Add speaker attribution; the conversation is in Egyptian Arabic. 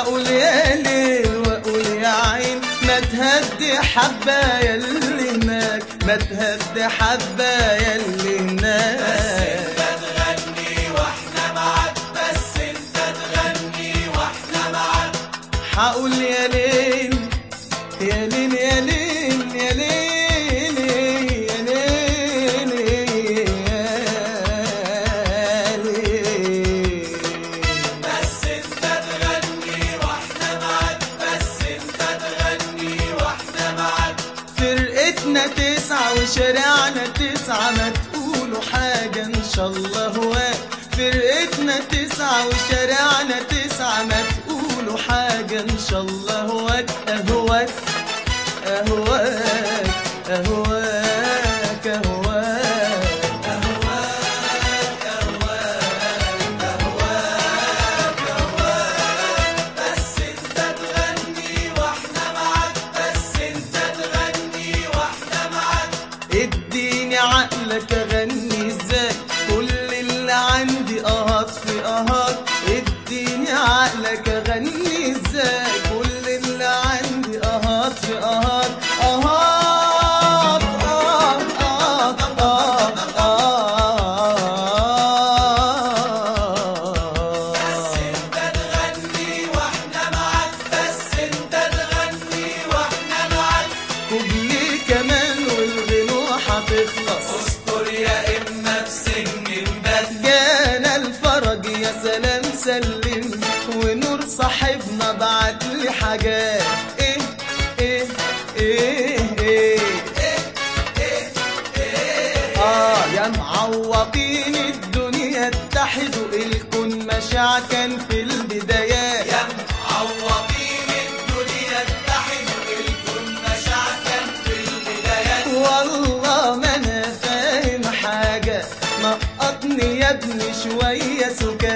Speaker 1: هقول يا ليل واقول يا عين ما تهدي حبايا اللي هناك ما تهدي حبايا اللي هناك
Speaker 2: تغني واحنا معاك بس انت تغني واحنا معاك
Speaker 1: هقول يا ليل يا ليل يا ليل يا ليل يا ليل يا ليل
Speaker 2: بس انت تغني واحنا معاك بس انت تغني واحنا معاك
Speaker 1: فرقتنا تسعة وشارعنا تسعة ما تقولوا حاجة إن شاء الله هواك فرقتنا تسعة وشارعنا تسعة ما تقولوا حاجة إن شاء الله هواك أهواك أهواك أهواك أهواك
Speaker 2: بس انت تغني واحنا معاك بس انت تغني واحنا معاك
Speaker 1: اديني عقلك اغني ازاي كل اللي عندي اهات في اهات اديني عقلك اغني ازاي كل اللي عندي اهات في اهات اهات آه آه آه
Speaker 2: بس
Speaker 1: آه
Speaker 2: انت تغني واحنا معاك بس انت تغني واحنا معاك
Speaker 1: كوبلي كمان والغنوة هتخلص
Speaker 2: استر يا اما بسن بس
Speaker 1: جانا الفرج يا سلام سلم ونور صاحبنا بعت لي حاجات ايه ايه ايه ايه اه يا معوضين الدنيا اتحدوا الكون مشاع كان في البدايات
Speaker 2: يا معوضين الدنيا اتحدوا الكل مشاعكا في البدايات
Speaker 1: والله ما انا فاهم حاجة نقطني يا ابني شوية سكات